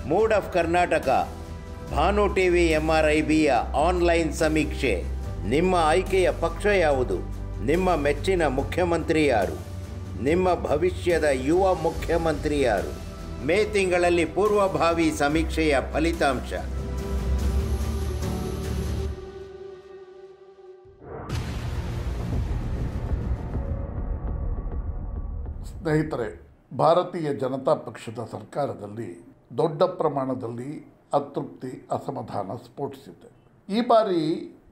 mood of Karnataka Bhanu TV ಎಂಆರ್ಐಬಿಯ online ಸಮೀಕ್ಷೆ ನಿಮ್ಮ ಆಯ್ಕೆಯ ಪಕ್ಷ ಯಾವುದು ನಿಮ್ಮ ಮೆಚ್ಚಿನ ಮುಖ್ಯಮಂತ್ರಿ ಯಾರು ನಿಮ್ಮ ಭವಿಷ್ಯದ ಯುವ ಮುಖ್ಯಮಂತ್ರಿ ಯಾರು ಮೇ ತಿಂಗಳಲ್ಲಿ ಪೂರ್ವಭಾವಿ ಸಮೀಕ್ಷೆಯ ಫಲಿತಾಂಶ ಸ್ನೇಹಿತರೆ ಭಾರತೀಯ ಜನತಾ ಪಕ್ಷದ ಸರ್ಕಾರದಲ್ಲಿ ದೊಡ್ಡ ಪ್ರಮಾಣದಲ್ಲಿ ಅತೃಪ್ತಿ ಅಸಮಾಧಾನ ಸ್ಫೋಟಿಸಿದೆ ಈ ಬಾರಿ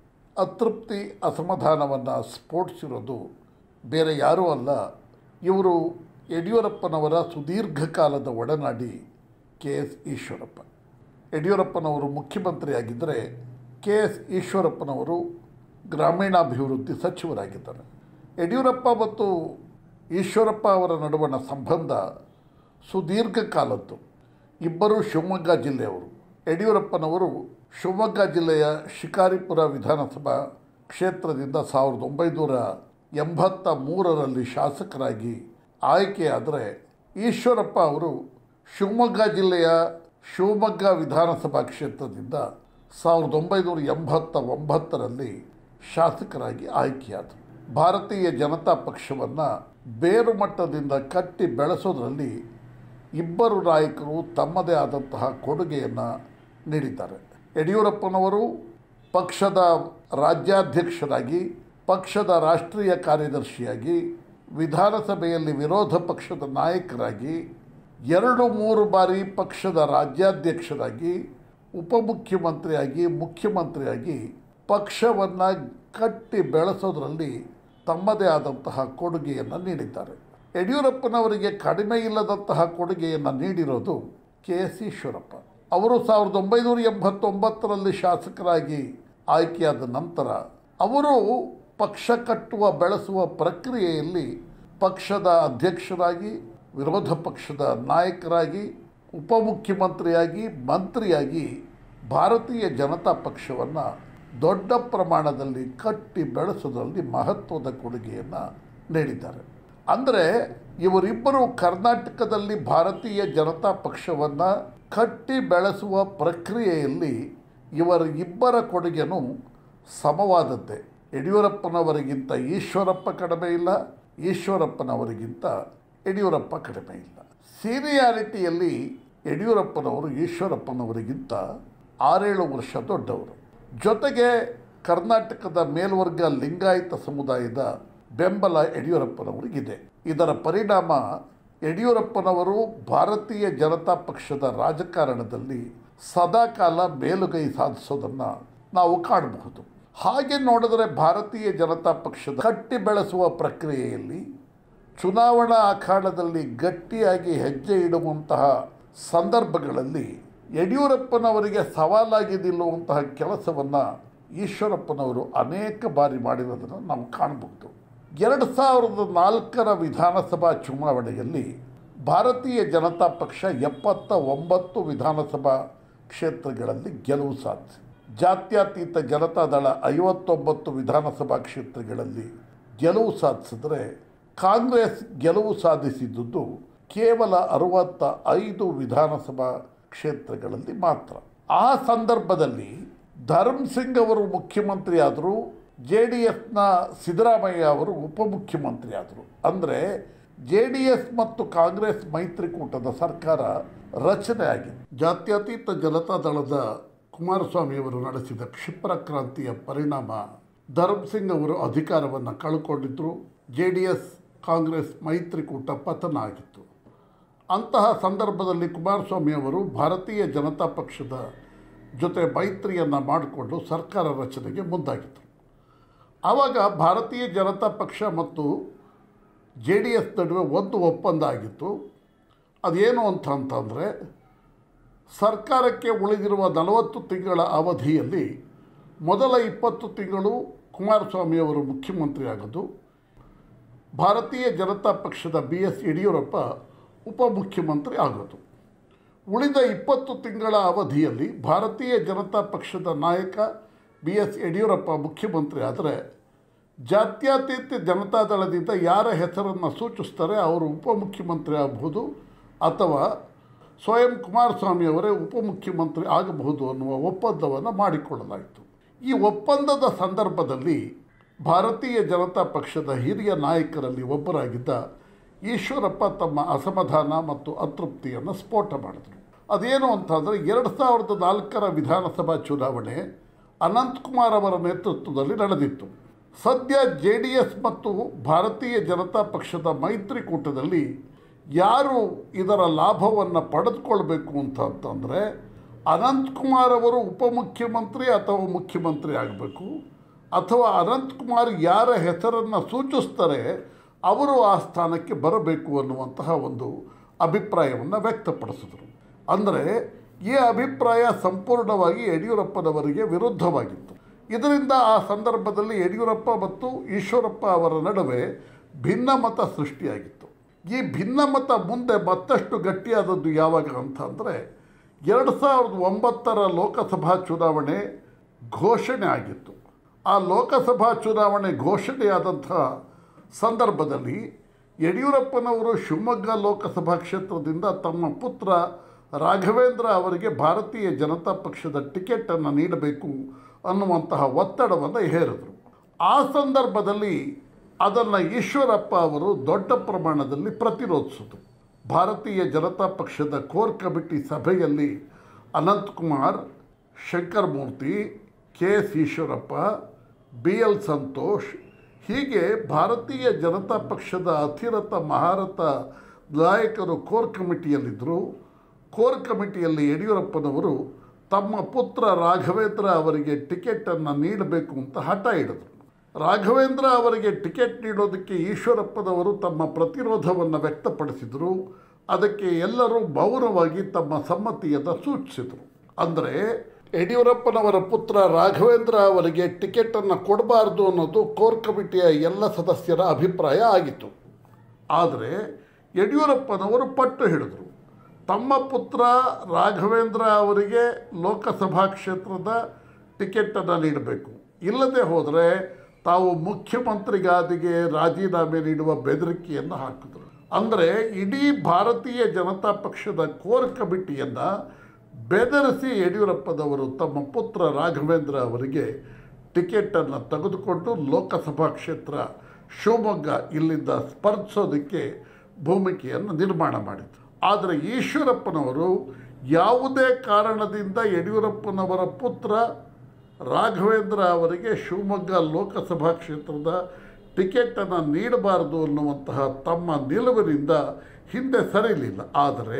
ಅತೃಪ್ತಿ ಅಸಮಾಧಾನವನ್ನು ಸ್ಫೋಟಿಸಿರೋದು ಬೇರೆ ಯಾರೂ ಅಲ್ಲ ಇವರು ಯಡಿಯೂರಪ್ಪನವರ ಸುದೀರ್ಘ ಕಾಲದ ಒಡನಾಡಿ ಕೆ ಎಸ್ ಈಶ್ವರಪ್ಪ ಯಡಿಯೂರಪ್ಪನವರು ಮುಖ್ಯಮಂತ್ರಿಯಾಗಿದ್ದರೆ ಕೆ ಎಸ್ ಈಶ್ವರಪ್ಪನವರು ಗ್ರಾಮೀಣಾಭಿವೃದ್ಧಿ ಸಚಿವರಾಗಿದ್ದಾರೆ ಯಡಿಯೂರಪ್ಪ ಮತ್ತು ಈಶ್ವರಪ್ಪ ಅವರ ನಡುವಣ ಸಂಬಂಧ ಸುದೀರ್ಘ ಕಾಲದ್ದು ಇಬ್ಬರೂ ಶಿವಮೊಗ್ಗ ಜಿಲ್ಲೆಯವರು ಯಡಿಯೂರಪ್ಪನವರು ಶಿವಮೊಗ್ಗ ಜಿಲ್ಲೆಯ ಶಿಕಾರಿಪುರ ವಿಧಾನಸಭಾ ಕ್ಷೇತ್ರದಿಂದ ಸಾವಿರದ ಒಂಬೈನೂರ ಎಂಬತ್ತ ಮೂರರಲ್ಲಿ ಶಾಸಕರಾಗಿ ಆಯ್ಕೆಯಾದರೆ ಈಶ್ವರಪ್ಪ ಅವರು ಶಿವಮೊಗ್ಗ ಜಿಲ್ಲೆಯ ಶಿವಮೊಗ್ಗ ವಿಧಾನಸಭಾ ಕ್ಷೇತ್ರದಿಂದ ಸಾವಿರದ ಒಂಬೈನೂರ ಎಂಬತ್ತ ಒಂಬತ್ತರಲ್ಲಿ ಶಾಸಕರಾಗಿ ಆಯ್ಕೆಯಾದರು ಭಾರತೀಯ ಜನತಾ ಪಕ್ಷವನ್ನು ಬೇರು ಮಟ್ಟದಿಂದ ಕಟ್ಟಿ ಬೆಳೆಸೋದ್ರಲ್ಲಿ ಇಬ್ಬರು ನಾಯಕರು ತಮ್ಮದೇ ಆದಂತಹ ಕೊಡುಗೆಯನ್ನು ನೀಡಿದ್ದಾರೆ ಯಡಿಯೂರಪ್ಪನವರು ಪಕ್ಷದ ರಾಜ್ಯಾಧ್ಯಕ್ಷರಾಗಿ ಪಕ್ಷದ ರಾಷ್ಟ್ರೀಯ ಕಾರ್ಯದರ್ಶಿಯಾಗಿ ವಿಧಾನಸಭೆಯಲ್ಲಿ ವಿರೋಧ ಪಕ್ಷದ ನಾಯಕರಾಗಿ ಎರಡು ಮೂರು ಬಾರಿ ಪಕ್ಷದ ರಾಜ್ಯಾಧ್ಯಕ್ಷರಾಗಿ ಉಪಮುಖ್ಯಮಂತ್ರಿಯಾಗಿ ಮುಖ್ಯಮಂತ್ರಿಯಾಗಿ ಪಕ್ಷವನ್ನು ಕಟ್ಟಿ ಬೆಳೆಸೋದ್ರಲ್ಲಿ ತಮ್ಮದೇ ಆದಂತಹ ಕೊಡುಗೆಯನ್ನು ನೀಡಿದ್ದಾರೆ ಯಡಿಯೂರಪ್ಪನವರಿಗೆ ಕಡಿಮೆ ಇಲ್ಲದಂತಹ ಕೊಡುಗೆಯನ್ನು ನೀಡಿರೋದು ಕೆ ಎಸ್ ಈಶ್ವರಪ್ಪ ಅವರು ಸಾವಿರದ ಒಂಬೈನೂರ ಎಂಬತ್ತೊಂಬತ್ತರಲ್ಲಿ ಶಾಸಕರಾಗಿ ಆಯ್ಕೆಯಾದ ನಂತರ ಅವರು ಪಕ್ಷ ಕಟ್ಟುವ ಬೆಳೆಸುವ ಪ್ರಕ್ರಿಯೆಯಲ್ಲಿ ಪಕ್ಷದ ಅಧ್ಯಕ್ಷರಾಗಿ ವಿರೋಧ ಪಕ್ಷದ ನಾಯಕರಾಗಿ ಉಪಮುಖ್ಯಮಂತ್ರಿಯಾಗಿ ಮಂತ್ರಿಯಾಗಿ ಭಾರತೀಯ ಜನತಾ ಪಕ್ಷವನ್ನು ದೊಡ್ಡ ಪ್ರಮಾಣದಲ್ಲಿ ಕಟ್ಟಿ ಬೆಳೆಸೋದ್ರಲ್ಲಿ ಮಹತ್ವದ ಕೊಡುಗೆಯನ್ನು ನೀಡಿದ್ದಾರೆ ಅಂದರೆ ಇವರಿಬ್ಬರು ಕರ್ನಾಟಕದಲ್ಲಿ ಭಾರತೀಯ ಜನತಾ ಪಕ್ಷವನ್ನು ಕಟ್ಟಿ ಬೆಳೆಸುವ ಪ್ರಕ್ರಿಯೆಯಲ್ಲಿ ಇವರ ಇಬ್ಬರ ಕೊಡುಗೆನೂ ಸಮವಾದದ್ದೇ ಯಡಿಯೂರಪ್ಪನವರಿಗಿಂತ ಈಶ್ವರಪ್ಪ ಕಡಿಮೆ ಇಲ್ಲ ಈಶ್ವರಪ್ಪನವರಿಗಿಂತ ಯಡಿಯೂರಪ್ಪ ಕಡಿಮೆ ಇಲ್ಲ ಸೀನಿಯಾರಿಟಿಯಲ್ಲಿ ಯಡಿಯೂರಪ್ಪನವರು ಈಶ್ವರಪ್ಪನವರಿಗಿಂತ ಆರೇಳು ವರ್ಷ ದೊಡ್ಡವರು ಜೊತೆಗೆ ಕರ್ನಾಟಕದ ಮೇಲ್ವರ್ಗ ಲಿಂಗಾಯತ ಸಮುದಾಯದ ಬೆಂಬಲ ಯಡಿಯೂರಪ್ಪನವರಿಗಿದೆ ಇದರ ಪರಿಣಾಮ ಯಡಿಯೂರಪ್ಪನವರು ಭಾರತೀಯ ಜನತಾ ಪಕ್ಷದ ರಾಜಕಾರಣದಲ್ಲಿ ಸದಾಕಾಲ ಮೇಲುಗೈ ಸಾಧಿಸೋದನ್ನು ನಾವು ಕಾಣಬಹುದು ಹಾಗೆ ನೋಡಿದರೆ ಭಾರತೀಯ ಜನತಾ ಪಕ್ಷದ ಕಟ್ಟಿ ಬೆಳೆಸುವ ಪ್ರಕ್ರಿಯೆಯಲ್ಲಿ ಚುನಾವಣಾ ಅಖಾಡದಲ್ಲಿ ಗಟ್ಟಿಯಾಗಿ ಹೆಜ್ಜೆ ಇಡುವಂತಹ ಸಂದರ್ಭಗಳಲ್ಲಿ ಯಡಿಯೂರಪ್ಪನವರಿಗೆ ಸವಾಲಾಗಿ ನಿಲ್ಲುವಂತಹ ಕೆಲಸವನ್ನು ಈಶ್ವರಪ್ಪನವರು ಅನೇಕ ಬಾರಿ ಮಾಡಿರೋದನ್ನು ನಾವು ಕಾಣಬಹುದು ಎರಡು ಸಾವಿರದ ನಾಲ್ಕರ ವಿಧಾನಸಭಾ ಚುನಾವಣೆಯಲ್ಲಿ ಭಾರತೀಯ ಜನತಾ ಪಕ್ಷ ಎಪ್ಪತ್ತ ಒಂಬತ್ತು ವಿಧಾನಸಭಾ ಕ್ಷೇತ್ರಗಳಲ್ಲಿ ಗೆಲುವು ಸಾಧಿಸಿ ಜಾತ್ಯತೀತ ಜನತಾದಳ ಐವತ್ತೊಂಬತ್ತು ವಿಧಾನಸಭಾ ಕ್ಷೇತ್ರಗಳಲ್ಲಿ ಗೆಲುವು ಸಾಧಿಸಿದ್ರೆ ಕಾಂಗ್ರೆಸ್ ಗೆಲುವು ಸಾಧಿಸಿದ್ದುದು ಕೇವಲ ಅರವತ್ತ ಐದು ವಿಧಾನಸಭಾ ಕ್ಷೇತ್ರಗಳಲ್ಲಿ ಮಾತ್ರ ಆ ಸಂದರ್ಭದಲ್ಲಿ ಧರ್ಮ್ ಸಿಂಗ್ ಅವರು ಮುಖ್ಯಮಂತ್ರಿ ಆದರು ಜೆ ಡಿ ಎಸ್ನ ಸಿದ್ದರಾಮಯ್ಯ ಅವರು ಉಪಮುಖ್ಯಮಂತ್ರಿ ಆದರು ಅಂದರೆ ಜೆ ಡಿ ಎಸ್ ಮತ್ತು ಕಾಂಗ್ರೆಸ್ ಮೈತ್ರಿಕೂಟದ ಸರ್ಕಾರ ರಚನೆ ಆಗಿದೆ ಜಾತ್ಯತೀತ ಜನತಾದಳದ ಕುಮಾರಸ್ವಾಮಿಯವರು ನಡೆಸಿದ ಕ್ಷಿಪ್ರ ಕ್ರಾಂತಿಯ ಪರಿಣಾಮ ಧರ್ಮ್ ಸಿಂಗ್ ಅವರು ಅಧಿಕಾರವನ್ನು ಕಳ್ಕೊಂಡಿದ್ದರು ಜೆ ಡಿ ಎಸ್ ಕಾಂಗ್ರೆಸ್ ಮೈತ್ರಿಕೂಟ ಪತನ ಆಗಿತ್ತು ಅಂತಹ ಸಂದರ್ಭದಲ್ಲಿ ಕುಮಾರಸ್ವಾಮಿ ಅವರು ಭಾರತೀಯ ಜನತಾ ಪಕ್ಷದ ಜೊತೆ ಮೈತ್ರಿಯನ್ನು ಮಾಡಿಕೊಂಡು ಸರ್ಕಾರ ರಚನೆಗೆ ಮುಂದಾಗಿದ್ದರು ಆವಾಗ ಭಾರತೀಯ ಜನತಾ ಪಕ್ಷ ಮತ್ತು ಜೆ ಡಿ ಎಸ್ ನಡುವೆ ಒಂದು ಒಪ್ಪಂದ ಆಗಿತ್ತು ಅದೇನು ಅಂತ ಅಂತಂದರೆ ಸರ್ಕಾರಕ್ಕೆ ಉಳಿದಿರುವ ನಲವತ್ತು ತಿಂಗಳ ಅವಧಿಯಲ್ಲಿ ಮೊದಲ ಇಪ್ಪತ್ತು ತಿಂಗಳು ಕುಮಾರಸ್ವಾಮಿಯವರು ಮುಖ್ಯಮಂತ್ರಿ ಆಗೋದು ಭಾರತೀಯ ಜನತಾ ಪಕ್ಷದ ಬಿ ಎಸ್ ಯಡಿಯೂರಪ್ಪ ಉಪಮುಖ್ಯಮಂತ್ರಿ ಆಗೋದು ಉಳಿದ ಇಪ್ಪತ್ತು ತಿಂಗಳ ಅವಧಿಯಲ್ಲಿ ಭಾರತೀಯ ಜನತಾ ಪಕ್ಷದ ನಾಯಕ ಬಿ ಎಸ್ ಯಡಿಯೂರಪ್ಪ ಮುಖ್ಯಮಂತ್ರಿ ಆದರೆ ಜಾತ್ಯತೀತ ಜನತಾದಳದಿಂದ ಯಾರ ಹೆಸರನ್ನು ಸೂಚಿಸ್ತಾರೆ ಅವರು ಉಪಮುಖ್ಯಮಂತ್ರಿ ಆಗ್ಬೋದು ಅಥವಾ ಸ್ವಯಂ ಕುಮಾರಸ್ವಾಮಿ ಅವರೇ ಉಪಮುಖ್ಯಮಂತ್ರಿ ಆಗಬಹುದು ಅನ್ನುವ ಒಪ್ಪಂದವನ್ನು ಮಾಡಿಕೊಳ್ಳಲಾಯಿತು ಈ ಒಪ್ಪಂದದ ಸಂದರ್ಭದಲ್ಲಿ ಭಾರತೀಯ ಜನತಾ ಪಕ್ಷದ ಹಿರಿಯ ನಾಯಕರಲ್ಲಿ ಒಬ್ಬರಾಗಿದ್ದ ಈಶ್ವರಪ್ಪ ತಮ್ಮ ಅಸಮಾಧಾನ ಮತ್ತು ಅತೃಪ್ತಿಯನ್ನು ಸ್ಫೋಟ ಮಾಡಿದರು ಅದೇನು ಅಂತಂದರೆ ಎರಡು ಸಾವಿರದ ನಾಲ್ಕರ ವಿಧಾನಸಭಾ ಚುನಾವಣೆ ಅನಂತಕುಮಾರ್ ಅವರ ನೇತೃತ್ವದಲ್ಲಿ ನಡೆದಿತ್ತು ಸದ್ಯ ಜೆ ಡಿ ಎಸ್ ಮತ್ತು ಭಾರತೀಯ ಜನತಾ ಪಕ್ಷದ ಮೈತ್ರಿಕೂಟದಲ್ಲಿ ಯಾರು ಇದರ ಲಾಭವನ್ನು ಪಡೆದುಕೊಳ್ಬೇಕು ಅಂತ ಅಂತಂದರೆ ಅನಂತಕುಮಾರ್ ಅವರು ಉಪಮುಖ್ಯಮಂತ್ರಿ ಅಥವಾ ಮುಖ್ಯಮಂತ್ರಿ ಆಗಬೇಕು ಅಥವಾ ಅನಂತಕುಮಾರ್ ಯಾರ ಹೆಸರನ್ನು ಸೂಚಿಸ್ತಾರೆ ಅವರು ಆ ಸ್ಥಾನಕ್ಕೆ ಬರಬೇಕು ಅನ್ನುವಂತಹ ಒಂದು ಅಭಿಪ್ರಾಯವನ್ನು ವ್ಯಕ್ತಪಡಿಸಿದರು ಅಂದರೆ ಈ ಅಭಿಪ್ರಾಯ ಸಂಪೂರ್ಣವಾಗಿ ಯಡಿಯೂರಪ್ಪನವರಿಗೆ ವಿರುದ್ಧವಾಗಿತ್ತು ಇದರಿಂದ ಆ ಸಂದರ್ಭದಲ್ಲಿ ಯಡಿಯೂರಪ್ಪ ಮತ್ತು ಈಶ್ವರಪ್ಪ ಅವರ ನಡುವೆ ಭಿನ್ನಮತ ಸೃಷ್ಟಿಯಾಗಿತ್ತು ಈ ಭಿನ್ನಮತ ಮುಂದೆ ಮತ್ತಷ್ಟು ಗಟ್ಟಿಯಾದದ್ದು ಯಾವಾಗ ಅಂತ ಅಂದರೆ ಎರಡು ಸಾವಿರದ ಒಂಬತ್ತರ ಲೋಕಸಭಾ ಚುನಾವಣೆ ಘೋಷಣೆ ಆಗಿತ್ತು ಆ ಲೋಕಸಭಾ ಚುನಾವಣೆ ಘೋಷಣೆಯಾದಂಥ ಸಂದರ್ಭದಲ್ಲಿ ಯಡಿಯೂರಪ್ಪನವರು ಶಿವಮೊಗ್ಗ ಲೋಕಸಭಾ ಕ್ಷೇತ್ರದಿಂದ ತಮ್ಮ ಪುತ್ರ ರಾಘವೇಂದ್ರ ಅವರಿಗೆ ಭಾರತೀಯ ಜನತಾ ಪಕ್ಷದ ಟಿಕೆಟನ್ನು ನೀಡಬೇಕು ಅನ್ನುವಂತಹ ಒತ್ತಡವನ್ನು ಹೇರಿದರು ಆ ಸಂದರ್ಭದಲ್ಲಿ ಅದನ್ನು ಈಶ್ವರಪ್ಪ ಅವರು ದೊಡ್ಡ ಪ್ರಮಾಣದಲ್ಲಿ ಪ್ರತಿರೋಧಿಸಿದರು ಭಾರತೀಯ ಜನತಾ ಪಕ್ಷದ ಕೋರ್ ಕಮಿಟಿ ಸಭೆಯಲ್ಲಿ Ananth Kumar Shankaramurthy K S Eshwarappa B L Santhosh ಹೀಗೆ ಭಾರತೀಯ ಜನತಾ ಪಕ್ಷದ ಅತಿರಥ ಮಹಾರಥ ನಾಯಕರು ಕೋರ್ ಕಮಿಟಿಯಲ್ಲಿದ್ದರು ಕೋರ್ ಕಮಿಟಿಯಲ್ಲಿ ಯಡಿಯೂರಪ್ಪನವರು ತಮ್ಮ ಪುತ್ರ ರಾಘವೇಂದ್ರ ಅವರಿಗೆ ಟಿಕೆಟನ್ನು ನೀಡಬೇಕು ಅಂತ ಹಠ ಹಿಡಿದರು ರಾಘವೇಂದ್ರ ಅವರಿಗೆ ಟಿಕೆಟ್ ನೀಡೋದಕ್ಕೆ ಈಶ್ವರಪ್ಪನವರು ತಮ್ಮ ಪ್ರತಿರೋಧವನ್ನು ವ್ಯಕ್ತಪಡಿಸಿದರು ಅದಕ್ಕೆ ಎಲ್ಲರೂ ಮೌನವಾಗಿ ತಮ್ಮ ಸಮ್ಮತಿಯನ್ನು ಸೂಚಿಸಿದರು ಅಂದರೆ ಯಡಿಯೂರಪ್ಪನವರ ಪುತ್ರ ರಾಘವೇಂದ್ರ ಅವರಿಗೆ ಟಿಕೆಟನ್ನು ಕೊಡಬಾರ್ದು ಅನ್ನೋದು ಕೋರ್ ಕಮಿಟಿಯ ಎಲ್ಲ ಸದಸ್ಯರ ಅಭಿಪ್ರಾಯ ಆಗಿತ್ತು ಆದರೆ ಯಡಿಯೂರಪ್ಪನವರು ಪಟ್ಟು ಹಿಡಿದರು ತಮ್ಮ ಪುತ್ರ ರಾಘವೇಂದ್ರ ಅವರಿಗೆ ಲೋಕಸಭಾ ಕ್ಷೇತ್ರದ ಟಿಕೆಟನ್ನು ನೀಡಬೇಕು ಇಲ್ಲದೆ ಹೋದರೆ ತಾವು ಮುಖ್ಯಮಂತ್ರಿಗಾದಿಗೆ ರಾಜೀನಾಮೆ ನೀಡುವ ಬೆದರಿಕೆಯನ್ನು ಹಾಕಿದರು ಅಂದರೆ ಇಡೀ ಭಾರತೀಯ ಜನತಾ ಪಕ್ಷದ ಕೋರ್ ಕಮಿಟಿಯನ್ನು ಬೆದರಿಸಿ ಯಡಿಯೂರಪ್ಪನವರು ತಮ್ಮ ಪುತ್ರ ರಾಘವೇಂದ್ರ ಅವರಿಗೆ ಟಿಕೆಟನ್ನು ತೆಗೆದುಕೊಂಡು ಲೋಕಸಭಾ ಕ್ಷೇತ್ರ ಶಿವಮೊಗ್ಗ ಇಲ್ಲಿಂದ ಸ್ಪರ್ಧಿಸೋದಕ್ಕೆ ಭೂಮಿಕೆಯನ್ನು ನಿರ್ಮಾಣ ಮಾಡಿದರು ಆದರೆ ಈಶ್ವರಪ್ಪನವರು ಯಾವುದೇ ಕಾರಣದಿಂದ ಯಡಿಯೂರಪ್ಪನವರ ಪುತ್ರ ರಾಘವೇಂದ್ರ ಅವರಿಗೆ ಶಿವಮೊಗ್ಗ ಲೋಕಸಭಾ ಕ್ಷೇತ್ರದ ಟಿಕೆಟನ್ನು ನೀಡಬಾರದು ಅನ್ನುವಂತಹ ತಮ್ಮ ನಿಲುವಿನಿಂದ ಹಿಂದೆ ಸರಿಲಿಲ್ಲ ಆದರೆ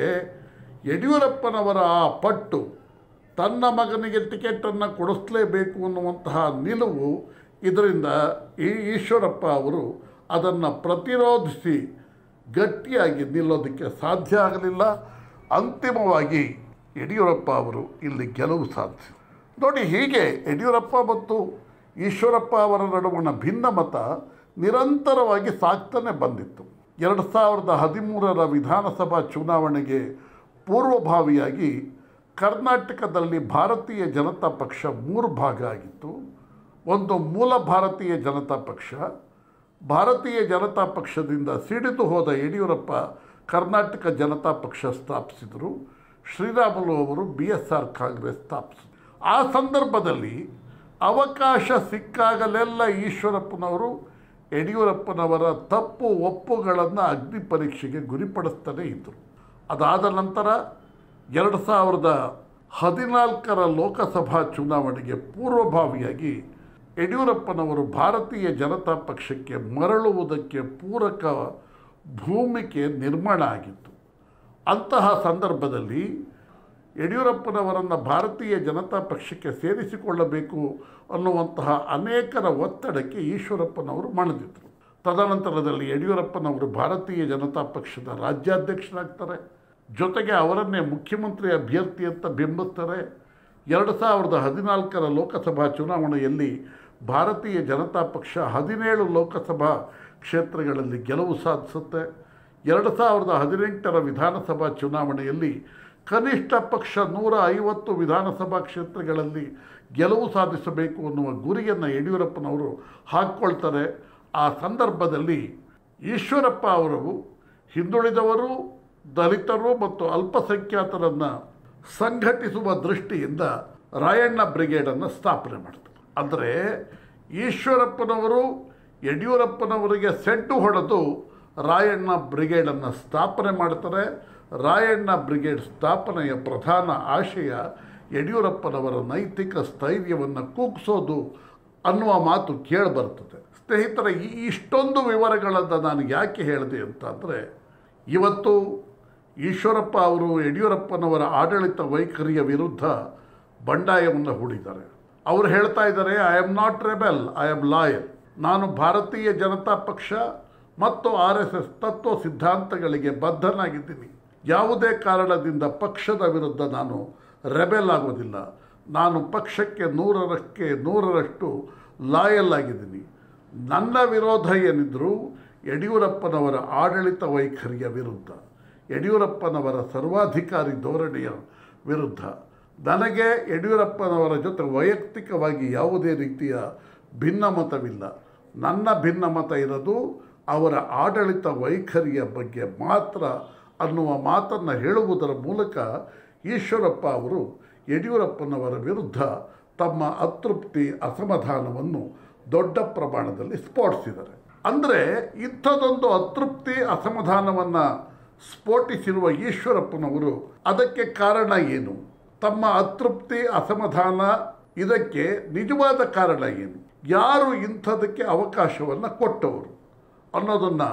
ಯಡಿಯೂರಪ್ಪನವರ ಆ ಪಟ್ಟು ತನ್ನ ಮಗನಿಗೆ ಟಿಕೆಟನ್ನು ಕೊಡಿಸಲೇಬೇಕು ಅನ್ನುವಂತಹ ನಿಲುವು ಇದರಿಂದ ಈ ಈಶ್ವರಪ್ಪ ಅವರು ಅದನ್ನು ಪ್ರತಿರೋಧಿಸಿ ಗಟ್ಟಿಯಾಗಿ ನಿಲ್ಲೋದಕ್ಕೆ ಸಾಧ್ಯ ಆಗಲಿಲ್ಲ ಅಂತಿಮವಾಗಿ ಯಡಿಯೂರಪ್ಪ ಅವರು ಇಲ್ಲಿ ಗೆಲುವು ಸಾಧಿಸಿದರು ನೋಡಿ ಹೀಗೆ ಯಡಿಯೂರಪ್ಪ ಮತ್ತು ಈಶ್ವರಪ್ಪ ಅವರ ನಡುವಣ ಭಿನ್ನಮತ ನಿರಂತರವಾಗಿ ಸಾಗ್ತಾನೆ ಬಂದಿತ್ತು ಎರಡು ಸಾವಿರದ ಹದಿಮೂರರ ವಿಧಾನಸಭಾ ಚುನಾವಣೆಗೆ ಪೂರ್ವಭಾವಿಯಾಗಿ ಕರ್ನಾಟಕದಲ್ಲಿ ಭಾರತೀಯ ಜನತಾ ಪಕ್ಷ ಮೂರು ಭಾಗ ಆಗಿತ್ತು ಒಂದು ಮೂಲ ಭಾರತೀಯ ಜನತಾ ಪಕ್ಷ ಭಾರತೀಯ ಜನತಾ ಪಕ್ಷದಿಂದ ಸಿಡಿದು ಹೋದ ಯಡಿಯೂರಪ್ಪ ಕರ್ನಾಟಕ ಜನತಾ ಪಕ್ಷ ಸ್ಥಾಪಿಸಿದರು ಶ್ರೀರಾಮುಲು ಅವರು ಬಿ ಎಸ್ ಆರ್ ಕಾಂಗ್ರೆಸ್ ಸ್ಥಾಪಿಸಿದರು ಆ ಸಂದರ್ಭದಲ್ಲಿ ಅವಕಾಶ ಸಿಕ್ಕಾಗಲೆಲ್ಲ ಈಶ್ವರಪ್ಪನವರು ಯಡಿಯೂರಪ್ಪನವರ ತಪ್ಪು ಒಪ್ಪುಗಳನ್ನು ಅಗ್ನಿ ಪರೀಕ್ಷೆಗೆ ಗುರಿಪಡಿಸ್ತಾನೇ ಇದ್ದರು ಅದಾದ ನಂತರ ಎರಡು ಸಾವಿರದ ಹದಿನಾಲ್ಕರ ಲೋಕಸಭಾ ಚುನಾವಣೆಗೆ ಪೂರ್ವಭಾವಿಯಾಗಿ ಯಡಿಯೂರಪ್ಪನವರು ಭಾರತೀಯ ಜನತಾ ಪಕ್ಷಕ್ಕೆ ಮರಳುವುದಕ್ಕೆ ಪೂರಕ ಭೂಮಿಕೆ ನಿರ್ಮಾಣ ಆಗಿತ್ತು ಅಂತಹ ಸಂದರ್ಭದಲ್ಲಿ ಯಡಿಯೂರಪ್ಪನವರನ್ನು ಭಾರತೀಯ ಜನತಾ ಪಕ್ಷಕ್ಕೆ ಸೇರಿಸಿಕೊಳ್ಳಬೇಕು ಅನ್ನುವಂತಹ ಅನೇಕರ ಒತ್ತಡಕ್ಕೆ ಈಶ್ವರಪ್ಪನವರು ಮಣಿದಿದ್ದರು ತದನಂತರದಲ್ಲಿ ಯಡಿಯೂರಪ್ಪನವರು ಭಾರತೀಯ ಜನತಾ ಪಕ್ಷದ ರಾಜ್ಯಾಧ್ಯಕ್ಷರಾಗ್ತಾರೆ ಜೊತೆಗೆ ಅವರನ್ನೇ ಮುಖ್ಯಮಂತ್ರಿ ಅಭ್ಯರ್ಥಿ ಅಂತ ಬಿಂಬಿಸ್ತಾರೆ ಎರಡು ಸಾವಿರದ ಹದಿನಾಲ್ಕರ ಲೋಕಸಭಾ ಚುನಾವಣೆಯಲ್ಲಿ ಭಾರತೀಯ ಜನತಾ ಪಕ್ಷ ಹದಿನೇಳು ಲೋಕಸಭಾ ಕ್ಷೇತ್ರಗಳಲ್ಲಿ ಗೆಲುವು ಸಾಧಿಸುತ್ತೆ ಎರಡು ಸಾವಿರದ ಹದಿನೆಂಟರ ವಿಧಾನಸಭಾ ಚುನಾವಣೆಯಲ್ಲಿ ಕನಿಷ್ಠ ಪಕ್ಷ ನೂರ ಐವತ್ತು ವಿಧಾನಸಭಾ ಕ್ಷೇತ್ರಗಳಲ್ಲಿ ಗೆಲುವು ಸಾಧಿಸಬೇಕು ಅನ್ನುವ ಗುರಿಯನ್ನು ಯಡಿಯೂರಪ್ಪನವರು ಹಾಕ್ಕೊಳ್ತಾರೆ ಆ ಸಂದರ್ಭದಲ್ಲಿ ಈಶ್ವರಪ್ಪ ಅವರು ಹಿಂದುಳಿದವರು ದಲಿತರು ಮತ್ತು ಅಲ್ಪಸಂಖ್ಯಾತರನ್ನು ಸಂಘಟಿಸುವ ದೃಷ್ಟಿಯಿಂದ ರಾಯಣ್ಣ ಬ್ರಿಗೇಡನ್ನು ಸ್ಥಾಪನೆ ಮಾಡ್ತಾರೆ ಅಂದರೆ ಈಶ್ವರಪ್ಪನವರು ಯಡಿಯೂರಪ್ಪನವರಿಗೆ ಸೆಡ್ಡು ಹೊಡೆದು ರಾಯಣ್ಣ ಬ್ರಿಗೇಡನ್ನು ಸ್ಥಾಪನೆ ಮಾಡ್ತಾರೆ ರಾಯಣ್ಣ ಬ್ರಿಗೇಡ್ ಸ್ಥಾಪನೆಯ ಪ್ರಧಾನ ಆಶಯ ಯಡಿಯೂರಪ್ಪನವರ ನೈತಿಕ ಸ್ಥೈರ್ಯವನ್ನು ಕುಗ್ಸೋದು ಅನ್ನುವ ಮಾತು ಕೇಳಿಬರ್ತದೆ ಸ್ನೇಹಿತರೆ ಈ ಇಷ್ಟೊಂದು ವಿವರಗಳನ್ನು ನಾನು ಯಾಕೆ ಹೇಳಿದೆ ಅಂತಂದರೆ ಇವತ್ತು ಈಶ್ವರಪ್ಪ ಅವರು ಯಡಿಯೂರಪ್ಪನವರ ಆಡಳಿತ ವೈಖರಿಯ ವಿರುದ್ಧ ಬಂಡಾಯವನ್ನು ಹೂಡಿದ್ದಾರೆ ಅವರು ಹೇಳ್ತಾ ಇದ್ದಾರೆ I am not rebel I am lawyer ನಾನು ಭಾರತೀಯ ಜನತಾ ಪಕ್ಷ ಮತ್ತು ಆರ್ ಎಸ್ ಎಸ್ ತತ್ವ ಸಿದ್ಧಾಂತಗಳಿಗೆ ಬದ್ಧನಾಗಿದ್ದೀನಿ ಯಾವುದೇ ಕಾರಣದಿಂದ ಪಕ್ಷದ ವಿರುದ್ಧ ನಾನು ರೆಬೆಲ್ ಆಗೋದಿಲ್ಲ ನಾನು ಪಕ್ಷಕ್ಕೆ ನೂರರಕ್ಕೆ ನೂರರಷ್ಟು ಲಾಯಲ್ ಆಗಿದ್ದೀನಿ ನನ್ನ ವಿರೋಧ ಏನಿದ್ರೂ ಯಡಿಯೂರಪ್ಪನವರ ಆಡಳಿತ ವೈಖರಿಯ ವಿರುದ್ಧ ಯಡಿಯೂರಪ್ಪನವರ ಸರ್ವಾಧಿಕಾರಿ ಧೋರಣೆಯ ವಿರುದ್ಧ ನನಗೆ ಯಡಿಯೂರಪ್ಪನವರ ಜೊತೆ ವೈಯಕ್ತಿಕವಾಗಿ ಯಾವುದೇ ರೀತಿಯ ಭಿನ್ನಮತವಿಲ್ಲ ನನ್ನ ಭಿನ್ನಮತ ಇರೋದು ಅವರ ಆಡಳಿತ ವೈಖರಿಯ ಬಗ್ಗೆ ಮಾತ್ರ ಅನ್ನುವ ಮಾತನ್ನು ಹೇಳುವುದರ ಮೂಲಕ ಈಶ್ವರಪ್ಪ ಅವರು ಯಡಿಯೂರಪ್ಪನವರ ವಿರುದ್ಧ ತಮ್ಮ ಅತೃಪ್ತಿ ಅಸಮಾಧಾನವನ್ನು ದೊಡ್ಡ ಪ್ರಮಾಣದಲ್ಲಿ ಸ್ಫೋಟಿಸಿದ್ದಾರೆ ಅಂದರೆ ಇಂಥದ್ದೊಂದು ಅತೃಪ್ತಿ ಅಸಮಾಧಾನವನ್ನು ಸ್ಫೋಟಿಸಿರುವ ಈಶ್ವರಪ್ಪನವರು ಅದಕ್ಕೆ ಕಾರಣ ಏನು ತಮ್ಮ ಅತೃಪ್ತಿ ಅಸಮಾಧಾನ ಇದಕ್ಕೆ ನಿಜವಾದ ಕಾರಣ ಏನು ಯಾರು ಇಂಥದಕ್ಕೆ ಅವಕಾಶವನ್ನು ಕೊಟ್ಟವರು ಅನ್ನೋದನ್ನು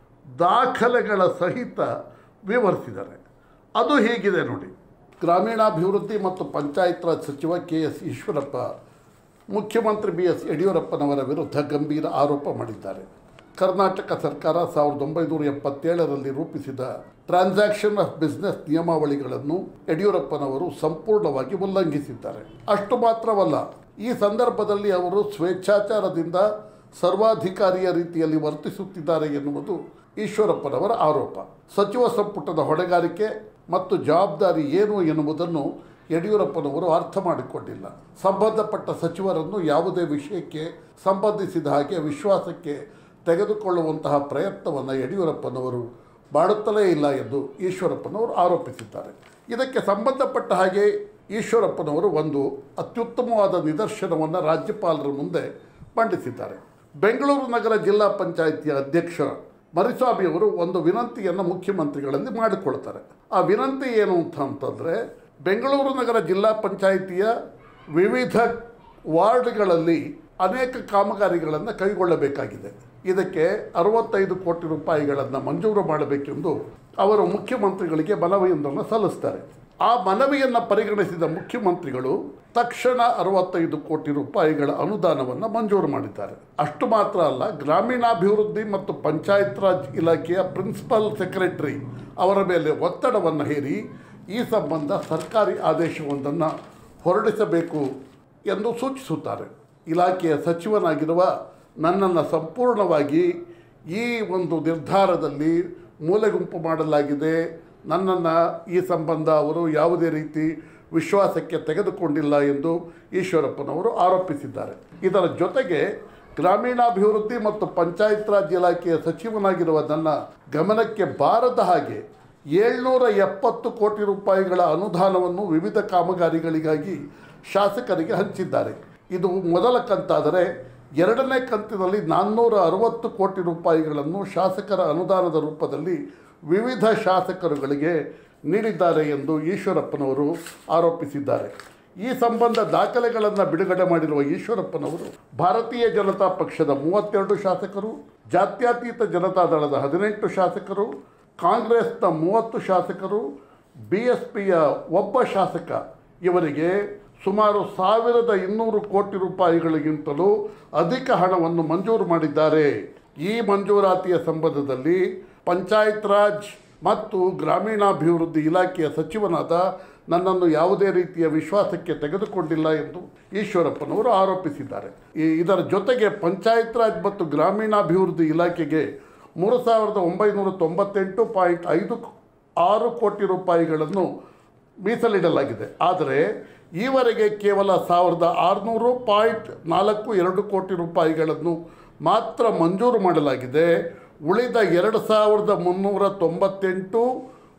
ದಾಖಲೆಗಳ ಸಹಿತ ವಿವರಿಸಿದ್ದಾರೆ ಅದು ಹೇಗಿದೆ ನೋಡಿ ಗ್ರಾಮೀಣಾಭಿವೃದ್ಧಿ ಮತ್ತು ಪಂಚಾಯತ್ ರಾಜ್ ಸಚಿವ ಕೆ ಎಸ್ ಈಶ್ವರಪ್ಪ ಮುಖ್ಯಮಂತ್ರಿ ಬಿ ಎಸ್ ಯಡಿಯೂರಪ್ಪನವರ ವಿರುದ್ಧ ಗಂಭೀರ ಆರೋಪ ಮಾಡಿದ್ದಾರೆ ಕರ್ನಾಟಕ ಸರ್ಕಾರ ಸಾವಿರದ ಒಂಬೈನೂರ ಎಪ್ಪತ್ತೇಳರಲ್ಲಿ ರೂಪಿಸಿದ ಟ್ರಾನ್ಸಾಕ್ಷನ್ ಆಫ್ ಬಿಸ್ನೆಸ್ ನಿಯಮಾವಳಿಗಳನ್ನು ಯಡಿಯೂರಪ್ಪನವರು ಸಂಪೂರ್ಣವಾಗಿ ಉಲ್ಲಂಘಿಸಿದ್ದಾರೆ ಅಷ್ಟು ಮಾತ್ರವಲ್ಲ ಈ ಸಂದರ್ಭದಲ್ಲಿ ಅವರು ಸ್ವೇಚ್ಛಾಚಾರದಿಂದ ಸರ್ವಾಧಿಕಾರಿಯ ರೀತಿಯಲ್ಲಿ ವರ್ತಿಸುತ್ತಿದ್ದಾರೆ ಎನ್ನುವುದು ಈಶ್ವರಪ್ಪನವರ ಆರೋಪ ಸಚಿವ ಸಂಪುಟದ ಹೊಣೆಗಾರಿಕೆ ಮತ್ತು ಜವಾಬ್ದಾರಿ ಏನು ಎನ್ನುವುದನ್ನು ಯಡಿಯೂರಪ್ಪನವರು ಅರ್ಥ ಮಾಡಿಕೊಂಡಿಲ್ಲ ಸಂಬಂಧಪಟ್ಟ ಸಚಿವರನ್ನು ಯಾವುದೇ ವಿಷಯಕ್ಕೆ ಸಂಬಂಧಿಸಿದ ಹಾಗೆ ವಿಶ್ವಾಸಕ್ಕೆ ತೆಗೆದುಕೊಳ್ಳುವಂತಹ ಪ್ರಯತ್ನವನ್ನು ಯಡಿಯೂರಪ್ಪನವರು ಮಾಡುತ್ತಲೇ ಇಲ್ಲ ಎಂದು ಈಶ್ವರಪ್ಪನವರು ಆರೋಪಿಸಿದ್ದಾರೆ ಇದಕ್ಕೆ ಸಂಬಂಧಪಟ್ಟ ಹಾಗೆ ಈಶ್ವರಪ್ಪನವರು ಒಂದು ಅತ್ಯುತ್ತಮವಾದ ನಿದರ್ಶನವನ್ನು ರಾಜ್ಯಪಾಲರ ಮುಂದೆ ಮಂಡಿಸಿದ್ದಾರೆ ಬೆಂಗಳೂರು ನಗರ ಜಿಲ್ಲಾ ಪಂಚಾಯಿತಿಯ ಅಧ್ಯಕ್ಷ ಮರಿಸ್ವಾಮಿಯವರು ಒಂದು ವಿನಂತಿಯನ್ನು ಮುಖ್ಯಮಂತ್ರಿಗಳಲ್ಲಿ ಮಾಡಿಕೊಳ್ತಾರೆ ಆ ವಿನಂತಿ ಏನು ಅಂತ ಅಂತಂದರೆ ಬೆಂಗಳೂರು ನಗರ ಜಿಲ್ಲಾ ಪಂಚಾಯಿತಿಯ ವಿವಿಧ ವಾರ್ಡ್ಗಳಲ್ಲಿ ಅನೇಕ ಕಾಮಗಾರಿಗಳನ್ನು ಕೈಗೊಳ್ಳಬೇಕಾಗಿದೆ ಇದಕ್ಕೆ ಅರವತ್ತೈದು ಕೋಟಿ ರೂಪಾಯಿಗಳನ್ನು ಮಂಜೂರು ಮಾಡಬೇಕೆಂದು ಅವರು ಮುಖ್ಯಮಂತ್ರಿಗಳಿಗೆ ಮನವಿಯೊಂದನ್ನು ಸಲ್ಲಿಸ್ತಾರೆ ಆ ಮನವಿಯನ್ನು ಪರಿಗಣಿಸಿದ ಮುಖ್ಯಮಂತ್ರಿಗಳು ತಕ್ಷಣ ಅರವತ್ತೈದು ಕೋಟಿ ರೂಪಾಯಿಗಳ ಅನುದಾನವನ್ನು ಮಂಜೂರು ಮಾಡಿದ್ದಾರೆ ಅಷ್ಟು ಮಾತ್ರ ಅಲ್ಲ ಗ್ರಾಮೀಣಾಭಿವೃದ್ಧಿ ಮತ್ತು ಪಂಚಾಯತ್ ರಾಜ್ ಇಲಾಖೆಯ ಪ್ರಿನ್ಸಿಪಲ್ ಸೆಕ್ರೆಟರಿ ಅವರ ಮೇಲೆ ಒತ್ತಡವನ್ನು ಹೇರಿ ಈ ಸಂಬಂಧ ಸರ್ಕಾರಿ ಆದೇಶವೊಂದನ್ನು ಹೊರಡಿಸಬೇಕು ಎಂದು ಸೂಚಿಸುತ್ತಾರೆ ಇಲಾಖೆಯ ಸಚಿವನಾಗಿರುವ ನನ್ನನ್ನು ಸಂಪೂರ್ಣವಾಗಿ ಈ ಒಂದು ನಿರ್ಧಾರದಲ್ಲಿ ಮೂಲೆಗುಂಪು ಮಾಡಲಾಗಿದೆ ನನ್ನನ್ನು ಈ ಸಂಬಂಧ ಅವರು ಯಾವುದೇ ರೀತಿ ವಿಶ್ವಾಸಕ್ಕೆ ತೆಗೆದುಕೊಂಡಿಲ್ಲ ಎಂದು ಈಶ್ವರಪ್ಪನವರು ಆರೋಪಿಸಿದ್ದಾರೆ ಇದರ ಜೊತೆಗೆ ಗ್ರಾಮೀಣಾಭಿವೃದ್ಧಿ ಮತ್ತು ಪಂಚಾಯತ್ ರಾಜ್ ಇಲಾಖೆಯ ಸಚಿವನಾಗಿರುವ ನನ್ನ ಗಮನಕ್ಕೆ ಬಾರದ ಹಾಗೆ ಏಳ್ನೂರ ಎಪ್ಪತ್ತು ಕೋಟಿ ರೂಪಾಯಿಗಳ ಅನುದಾನವನ್ನು ವಿವಿಧ ಕಾಮಗಾರಿಗಳಿಗಾಗಿ ಶಾಸಕರಿಗೆ ಹಂಚಿದ್ದಾರೆ ಇದು ಮೊದಲ ಕಂತಾದರೆ ಎರಡನೇ ಕಂತಿನಲ್ಲಿ ನಾನ್ನೂರ ಅರವತ್ತು ಕೋಟಿ ರೂಪಾಯಿಗಳನ್ನು ಶಾಸಕರ ಅನುದಾನದ ರೂಪದಲ್ಲಿ ವಿವಿಧ ಶಾಸಕರುಗಳಿಗೆ ನೀಡಿದ್ದಾರೆ ಎಂದು ಈಶ್ವರಪ್ಪನವರು ಆರೋಪಿಸಿದ್ದಾರೆ ಈ ಸಂಬಂಧ ದಾಖಲೆಗಳನ್ನು ಬಿಡುಗಡೆ ಮಾಡಿರುವ ಈಶ್ವರಪ್ಪನವರು ಭಾರತೀಯ ಜನತಾ ಪಕ್ಷದ ಮೂವತ್ತೆರಡು ಶಾಸಕರು ಜಾತ್ಯತೀತ ಜನತಾದಳದ ಹದಿನೆಂಟು ಶಾಸಕರು ಕಾಂಗ್ರೆಸ್ನ ಮೂವತ್ತು ಶಾಸಕರು ಬಿ ಎಸ್ ಪಿಯ ಒಬ್ಬ ಶಾಸಕ ಇವರಿಗೆ ಸುಮಾರು ಸಾವಿರದ ಇನ್ನೂರು ಕೋಟಿ ರೂಪಾಯಿಗಳಿಗಿಂತಲೂ ಅಧಿಕ ಹಣವನ್ನು ಮಂಜೂರು ಮಾಡಿದ್ದಾರೆ ಈ ಮಂಜೂರಾತಿಯ ಸಂಬಂಧದಲ್ಲಿ ಪಂಚಾಯತ್ ರಾಜ್ ಮತ್ತು ಗ್ರಾಮೀಣಾಭಿವೃದ್ಧಿ ಇಲಾಖೆಯ ಸಚಿವನಾದ ನನ್ನನ್ನು ಯಾವುದೇ ರೀತಿಯ ವಿಶ್ವಾಸಕ್ಕೆ ತೆಗೆದುಕೊಂಡಿಲ್ಲ ಎಂದು ಈಶ್ವರಪ್ಪನವರು ಆರೋಪಿಸಿದ್ದಾರೆ ಈ ಇದರ ಜೊತೆಗೆ ಪಂಚಾಯತ್ ರಾಜ್ ಮತ್ತು ಗ್ರಾಮೀಣಾಭಿವೃದ್ಧಿ ಇಲಾಖೆಗೆ ಮೂರು ಸಾವಿರದ ಒಂಬೈನೂರ ತೊಂಬತ್ತೆಂಟು ಪಾಯಿಂಟ್ ಐದು ಆರು ಕೋಟಿ ರೂಪಾಯಿಗಳನ್ನು ಮೀಸಲಿಡಲಾಗಿದೆ ಆದರೆ ಈವರೆಗೆ ಕೇವಲ ಸಾವಿರದ ಆರುನೂರು ಪಾಯಿಂಟ್ ನಾಲ್ಕು ಎರಡು ಕೋಟಿ ರೂಪಾಯಿಗಳನ್ನು ಮಾತ್ರ ಮಂಜೂರು ಮಾಡಲಾಗಿದೆ ಉಳಿದ ಎರಡು ಸಾವಿರದ ಮುನ್ನೂರ ತೊಂಬತ್ತೆಂಟು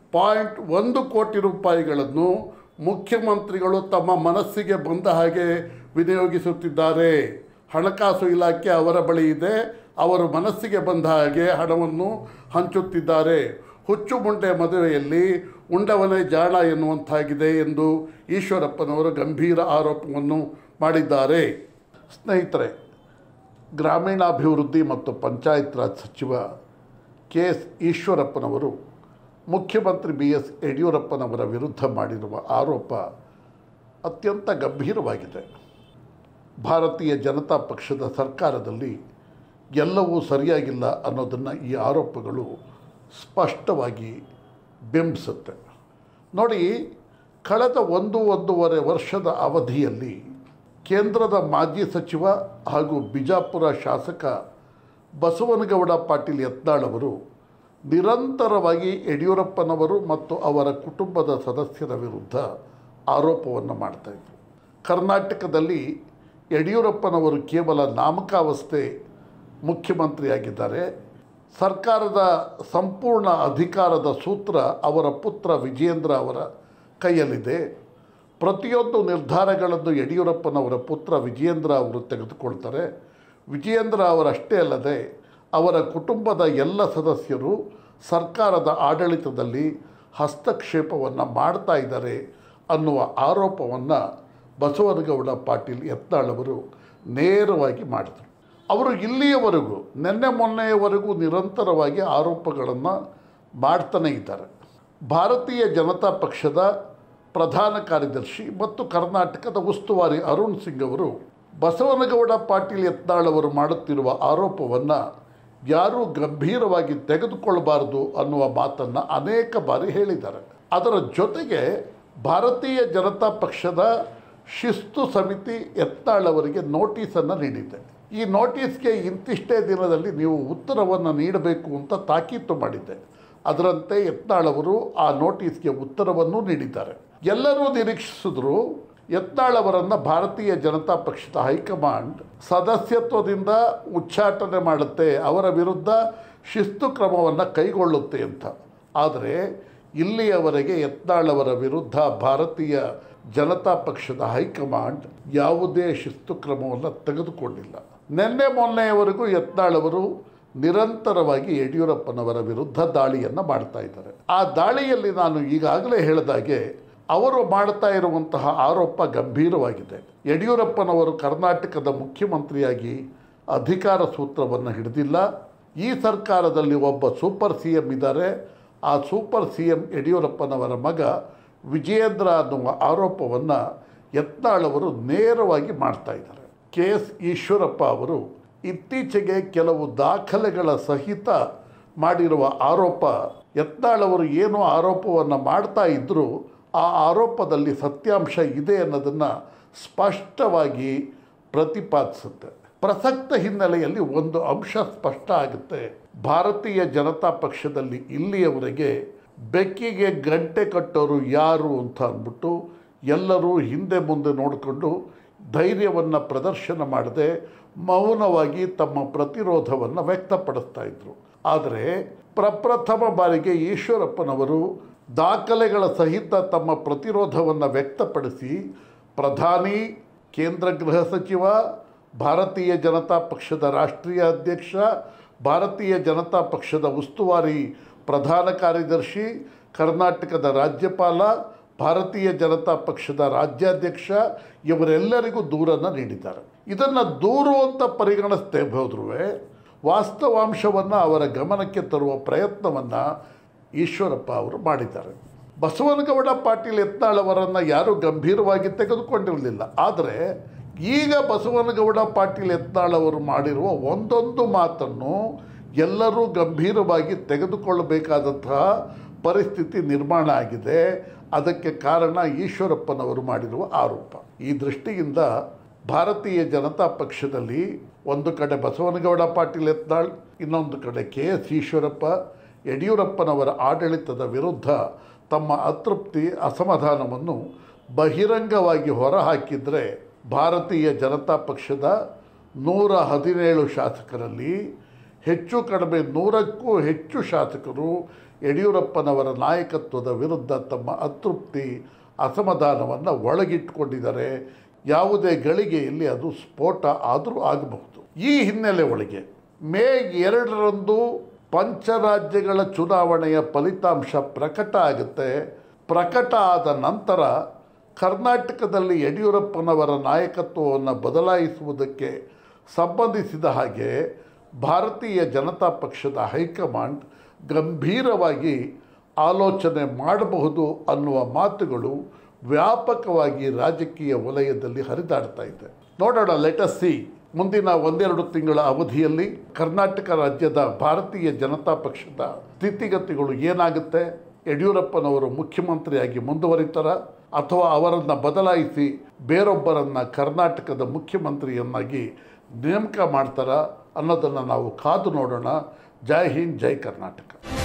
ಪಾಯಿಂಟ್ ಒಂದು ಕೋಟಿ ರೂಪಾಯಿಗಳನ್ನು ಮುಖ್ಯಮಂತ್ರಿಗಳು ತಮ್ಮ ಮನಸ್ಸಿಗೆ ಬಂದ ಹಾಗೆ ವಿನಿಯೋಗಿಸುತ್ತಿದ್ದಾರೆ ಹಣಕಾಸು ಇಲಾಖೆ ಅವರ ಬಳಿ ಇದೆ ಅವರು ಮನಸ್ಸಿಗೆ ಬಂದ ಹಾಗೆ ಹಣವನ್ನು ಹಂಚುತ್ತಿದ್ದಾರೆ ಹುಚ್ಚು ಮುಂಡೆ ಮದುವೆಯಲ್ಲಿ ಉಂಡವನೇ ಜಾಣ ಎನ್ನುವಂತಾಗಿದೆ ಎಂದು ಈಶ್ವರಪ್ಪನವರು ಗಂಭೀರ ಆರೋಪವನ್ನು ಮಾಡಿದ್ದಾರೆ ಸ್ನೇಹಿತರೆ ಗ್ರಾಮೀಣಾಭಿವೃದ್ಧಿ ಮತ್ತು ಪಂಚಾಯತ್ ರಾಜ್ ಸಚಿವ ಕೆ ಎಸ್ ಈಶ್ವರಪ್ಪನವರು ಮುಖ್ಯಮಂತ್ರಿ ಬಿ ಎಸ್ ಯಡಿಯೂರಪ್ಪನವರ ವಿರುದ್ಧ ಮಾಡಿರುವ ಆರೋಪ ಅತ್ಯಂತ ಗಂಭೀರವಾಗಿದೆ ಭಾರತೀಯ ಜನತಾ ಪಕ್ಷದ ಸರ್ಕಾರದಲ್ಲಿ ಎಲ್ಲವೂ ಸರಿಯಾಗಿಲ್ಲ ಅನ್ನೋದನ್ನು ಈ ಆರೋಪಗಳು ಸ್ಪಷ್ಟವಾಗಿ ಬಿಂಬಿಸುತ್ತೆ ನೋಡಿ ಕಳೆದ ಒಂದು ಒಂದೂವರೆ ವರ್ಷದ ಅವಧಿಯಲ್ಲಿ ಕೇಂದ್ರದ ಮಾಜಿ ಸಚಿವ ಹಾಗೂ ಬಿಜಾಪುರ ಶಾಸಕ ಬಸವನಗೌಡ ಪಾಟೀಲ್ ಯತ್ನಾಳ್ ಅವರು ನಿರಂತರವಾಗಿ ಯಡಿಯೂರಪ್ಪನವರು ಮತ್ತು ಅವರ ಕುಟುಂಬದ ಸದಸ್ಯರ ವಿರುದ್ಧ ಆರೋಪವನ್ನು ಮಾಡ್ತಾಯಿದ್ರು ಕರ್ನಾಟಕದಲ್ಲಿ ಯಡಿಯೂರಪ್ಪನವರು ಕೇವಲ ನಾಮಕಾವಸ್ಥೆ ಮುಖ್ಯಮಂತ್ರಿಯಾಗಿದ್ದಾರೆ ಸರ್ಕಾರದ ಸಂಪೂರ್ಣ ಅಧಿಕಾರದ ಸೂತ್ರ ಅವರ ಪುತ್ರ ವಿಜಯೇಂದ್ರ ಅವರ ಕೈಯಲ್ಲಿದೆ ಪ್ರತಿಯೊಂದು ನಿರ್ಧಾರಗಳನ್ನು ಯಡಿಯೂರಪ್ಪನವರ ಪುತ್ರ ವಿಜಯೇಂದ್ರ ಅವರು ತೆಗೆದುಕೊಳ್ತಾರೆ ವಿಜಯೇಂದ್ರ ಅವರಷ್ಟೇ ಅಲ್ಲದೆ ಅವರ ಕುಟುಂಬದ ಎಲ್ಲ ಸದಸ್ಯರು ಸರ್ಕಾರದ ಆಡಳಿತದಲ್ಲಿ ಹಸ್ತಕ್ಷೇಪವನ್ನು ಮಾಡ್ತಾ ಇದ್ದಾರೆ ಅನ್ನುವ ಆರೋಪವನ್ನು ಬಸವನಗೌಡ ಪಾಟೀಲ್ ಯತ್ನಾಳ್ ಅವರು ನೇರವಾಗಿ ಮಾಡಿದರು ಅವರು ಇಲ್ಲಿಯವರೆಗೂ ನಿನ್ನೆ ಮೊನ್ನೆಯವರೆಗೂ ನಿರಂತರವಾಗಿ ಆರೋಪಗಳನ್ನು ಮಾಡ್ತಾನೇ ಇದ್ದಾರೆ ಭಾರತೀಯ ಜನತಾ ಪಕ್ಷದ ಪ್ರಧಾನ ಕಾರ್ಯದರ್ಶಿ ಮತ್ತು ಕರ್ನಾಟಕದ ಉಸ್ತುವಾರಿ ಅರುಣ್ ಸಿಂಗ್ ಅವರು ಬಸವನಗೌಡ ಪಾಟೀಲ್ ಯತ್ನಾಳ್ ಅವರು ಮಾಡುತ್ತಿರುವ ಆರೋಪವನ್ನು ಯಾರೂ ಗಂಭೀರವಾಗಿ ತೆಗೆದುಕೊಳ್ಳಬಾರದು ಅನ್ನುವ ಮಾತನ್ನು ಅನೇಕ ಬಾರಿ ಹೇಳಿದ್ದಾರೆ ಅದರ ಜೊತೆಗೆ ಭಾರತೀಯ ಜನತಾ ಪಕ್ಷದ ಶಿಸ್ತು ಸಮಿತಿ ಯತ್ನಾಳ್ ಅವರಿಗೆ ನೋಟಿಸನ್ನು ನೀಡಿದೆ ಈ ನೋಟಿಸ್ಗೆ ಇಂತಿಷ್ಟೇ ದಿನದಲ್ಲಿ ನೀವು ಉತ್ತರವನ್ನು ನೀಡಬೇಕು ಅಂತ ತಾಕೀತು ಮಾಡಿದ್ದೆ ಅದರಂತೆ ಯತ್ನಾಳ್ ಅವರು ಆ ನೋಟಿಸ್ಗೆ ಉತ್ತರವನ್ನು ನೀಡಿದ್ದಾರೆ ಎಲ್ಲರೂ ನಿರೀಕ್ಷಿಸಿದ್ರು ಯತ್ನಾಳ್ ಅವರನ್ನು ಭಾರತೀಯ ಜನತಾ ಪಕ್ಷದ ಹೈಕಮಾಂಡ್ ಸದಸ್ಯತ್ವದಿಂದ ಉಚ್ಚಾಟನೆ ಮಾಡುತ್ತೆ ಅವರ ವಿರುದ್ಧ ಶಿಸ್ತು ಕ್ರಮವನ್ನು ಕೈಗೊಳ್ಳುತ್ತೆ ಅಂತ ಆದರೆ ಇಲ್ಲಿಯವರೆಗೆ ಯತ್ನಾಳ್ ಅವರ ವಿರುದ್ಧ ಭಾರತೀಯ ಜನತಾ ಪಕ್ಷದ ಹೈಕಮಾಂಡ್ ಯಾವುದೇ ಶಿಸ್ತು ಕ್ರಮವನ್ನು ತೆಗೆದುಕೊಂಡಿಲ್ಲ ನಿನ್ನೆ ಮೊನ್ನೆಯವರೆಗೂ ಯತ್ನಾಳ್ ಅವರು ನಿರಂತರವಾಗಿ ಯಡಿಯೂರಪ್ಪನವರ ವಿರುದ್ಧ ದಾಳಿಯನ್ನು ಮಾಡ್ತಾ ಇದ್ದಾರೆ ಆ ದಾಳಿಯಲ್ಲಿ ನಾನು ಈಗಾಗಲೇ ಹೇಳಿದಾಗೆ ಅವರು ಮಾಡ್ತಾ ಇರುವಂತಹ ಆರೋಪ ಗಂಭೀರವಾಗಿದೆ ಯಡಿಯೂರಪ್ಪನವರು ಕರ್ನಾಟಕದ ಮುಖ್ಯಮಂತ್ರಿಯಾಗಿ ಅಧಿಕಾರ ಸೂತ್ರವನ್ನು ಹಿಡಿದಿಲ್ಲ ಈ ಸರ್ಕಾರದಲ್ಲಿ ಒಬ್ಬ ಸೂಪರ್ ಸಿ ಎಂ ಇದ್ದಾರೆ ಆ ಸೂಪರ್ ಸಿ ಎಂ ಯಡಿಯೂರಪ್ಪನವರ ಮಗ ವಿಜಯೇಂದ್ರ ಅನ್ನುವ ಆರೋಪವನ್ನು ಯತ್ನಾಳ್ ಅವರು ನೇರವಾಗಿ ಮಾಡ್ತಾ ಇದ್ದಾರೆ ಕೆ ಎಸ್ ಈಶ್ವರಪ್ಪ ಅವರು ಇತ್ತೀಚೆಗೆ ಕೆಲವು ದಾಖಲೆಗಳ ಸಹಿತ ಮಾಡಿರುವ ಆರೋಪ ಯತ್ನಾಳ್ ಅವರು ಏನು ಆರೋಪವನ್ನು ಮಾಡ್ತಾ ಇದ್ದರೂ ಆ ಆರೋಪದಲ್ಲಿ ಸತ್ಯಾಂಶ ಇದೆ ಅನ್ನೋದನ್ನು ಸ್ಪಷ್ಟವಾಗಿ ಪ್ರತಿಪಾದಿಸುತ್ತೆ ಪ್ರಸಕ್ತ ಹಿನ್ನೆಲೆಯಲ್ಲಿ ಒಂದು ಅಂಶ ಸ್ಪಷ್ಟ ಆಗುತ್ತೆ ಭಾರತೀಯ ಜನತಾ ಪಕ್ಷದಲ್ಲಿ ಇಲ್ಲಿಯವರೆಗೆ ಬೆಕ್ಕಿಗೆ ಗಂಟೆ ಕಟ್ಟೋರು ಯಾರು ಅಂತ ಅಂದ್ಬಿಟ್ಟು ಎಲ್ಲರೂ ಹಿಂದೆ ಮುಂದೆ ನೋಡಿಕೊಂಡು ಧೈರ್ಯವನ್ನು ಪ್ರದರ್ಶನ ಮಾಡದೆ ಮೌನವಾಗಿ ತಮ್ಮ ಪ್ರತಿರೋಧವನ್ನು ವ್ಯಕ್ತಪಡಿಸ್ತಾ ಇದ್ರು ಆದರೆ ಪ್ರಪ್ರಥಮ ಬಾರಿಗೆ ಈಶ್ವರಪ್ಪನವರು ದಾಖಲೆಗಳ ಸಹಿತ ತಮ್ಮ ಪ್ರತಿರೋಧವನ್ನು ವ್ಯಕ್ತಪಡಿಸಿ ಪ್ರಧಾನಿ ಕೇಂದ್ರ ಗೃಹ ಸಚಿವ ಭಾರತೀಯ ಜನತಾ ಪಕ್ಷದ ರಾಷ್ಟ್ರೀಯ ಅಧ್ಯಕ್ಷ ಭಾರತೀಯ ಜನತಾ ಪಕ್ಷದ ಉಸ್ತುವಾರಿ ಪ್ರಧಾನ ಕಾರ್ಯದರ್ಶಿ ಕರ್ನಾಟಕದ ರಾಜ್ಯಪಾಲ ಭಾರತೀಯ ಜನತಾ ಪಕ್ಷದ ರಾಜ್ಯಾಧ್ಯಕ್ಷ ಇವರೆಲ್ಲರಿಗೂ ದೂರನ್ನು ನೀಡಿದ್ದಾರೆ ಇದನ್ನು ದೂರು ಅಂತ ಪರಿಗಣಿಸ್ತೇ ಹೋದ್ರೂ ವಾಸ್ತವಾಂಶವನ್ನು ಅವರ ಗಮನಕ್ಕೆ ತರುವ ಪ್ರಯತ್ನವನ್ನು ಈಶ್ವರಪ್ಪ ಅವರು ಮಾಡಿದ್ದಾರೆ ಬಸವನಗೌಡ ಪಾಟೀಲ್ ಯತ್ನಾಳ್ ಅವರನ್ನು ಯಾರೂ ಗಂಭೀರವಾಗಿ ತೆಗೆದುಕೊಂಡಿರಲಿಲ್ಲ ಆದರೆ ಈಗ ಬಸವನಗೌಡ ಪಾಟೀಲ್ ಯತ್ನಾಳ್ ಅವರು ಮಾಡಿರುವ ಒಂದೊಂದು ಮಾತನ್ನು ಎಲ್ಲರೂ ಗಂಭೀರವಾಗಿ ತೆಗೆದುಕೊಳ್ಳಬೇಕಾದಂತಹ ಪರಿಸ್ಥಿತಿ ನಿರ್ಮಾಣ ಆಗಿದೆ ಅದಕ್ಕೆ ಕಾರಣ ಈಶ್ವರಪ್ಪನವರು ಮಾಡಿರುವ ಆರೋಪ ಈ ದೃಷ್ಟಿಯಿಂದ ಭಾರತೀಯ ಜನತಾ ಪಕ್ಷದಲ್ಲಿ ಒಂದು ಕಡೆ ಬಸವನಗೌಡ ಪಾಟೀಲ್ ಯತ್ನಾಳ್ ಇನ್ನೊಂದು ಕಡೆ ಕೆ ಎಸ್ ಈಶ್ವರಪ್ಪ ಯಡಿಯೂರಪ್ಪನವರ ಆಡಳಿತದ ವಿರುದ್ಧ ತಮ್ಮ ಅತೃಪ್ತಿ ಅಸಮಾಧಾನವನ್ನು ಬಹಿರಂಗವಾಗಿ ಹೊರಹಾಕಿದರೆ ಭಾರತೀಯ ಜನತಾ ಪಕ್ಷದ ನೂರ ಹದಿನೇಳು ಶಾಸಕರಲ್ಲಿ ಹೆಚ್ಚು ಕಡಿಮೆ ನೂರಕ್ಕೂ ಹೆಚ್ಚು ಶಾಸಕರು ಯಡಿಯೂರಪ್ಪನವರ ನಾಯಕತ್ವದ ವಿರುದ್ಧ ತಮ್ಮ ಅತೃಪ್ತಿ ಅಸಮಾಧಾನವನ್ನು ಒಳಗಿಟ್ಕೊಂಡಿದ್ದಾರೆ ಯಾವುದೇ ಗಳಿಗೆಯಲ್ಲಿ ಅದು ಸ್ಫೋಟ ಆದರೂ ಆಗಬಹುದು ಈ ಹಿನ್ನೆಲೆ ಒಳಗೆ ಮೇ ಎರಡರಂದು ಪಂಚರಾಜ್ಯಗಳ ಚುನಾವಣೆಯ ಫಲಿತಾಂಶ ಪ್ರಕಟ ಆಗುತ್ತೆ ಪ್ರಕಟ ಆದ ನಂತರ ಕರ್ನಾಟಕದಲ್ಲಿ ಯಡಿಯೂರಪ್ಪನವರ ನಾಯಕತ್ವವನ್ನು ಬದಲಾಯಿಸುವುದಕ್ಕೆ ಸಂಬಂಧಿಸಿದ ಹಾಗೆ ಭಾರತೀಯ ಜನತಾ ಪಕ್ಷದ ಹೈಕಮಾಂಡ್ ಗಂಭೀರವಾಗಿ ಆಲೋಚನೆ ಮಾಡಬಹುದು ಅನ್ನುವ ಮಾತುಗಳು ವ್ಯಾಪಕವಾಗಿ ರಾಜಕೀಯ ವಲಯದಲ್ಲಿ ಹರಿದಾಡ್ತಾ ಇದೆ ನೋಡೋಣ ಲೆಟಸ್ ಸಿ ಮುಂದಿನ ಒಂದೆರಡು ತಿಂಗಳ ಅವಧಿಯಲ್ಲಿ ಕರ್ನಾಟಕ ರಾಜ್ಯದ ಭಾರತೀಯ ಜನತಾ ಪಕ್ಷದ ಸ್ಥಿತಿಗತಿಗಳು ಏನಾಗುತ್ತೆ ಯಡಿಯೂರಪ್ಪನವರು ಮುಖ್ಯಮಂತ್ರಿಯಾಗಿ ಮುಂದುವರಿತಾರ ಅಥವಾ ಅವರನ್ನು ಬದಲಾಯಿಸಿ ಬೇರೊಬ್ಬರನ್ನು ಕರ್ನಾಟಕದ ಮುಖ್ಯಮಂತ್ರಿಯನ್ನಾಗಿ ನೇಮಕ ಮಾಡ್ತಾರ ಅನ್ನೋದನ್ನು ನಾವು ಕಾದು ನೋಡೋಣ ಜೈ ಹಿಂದ್ ಜೈ ಕರ್ನಾಟಕ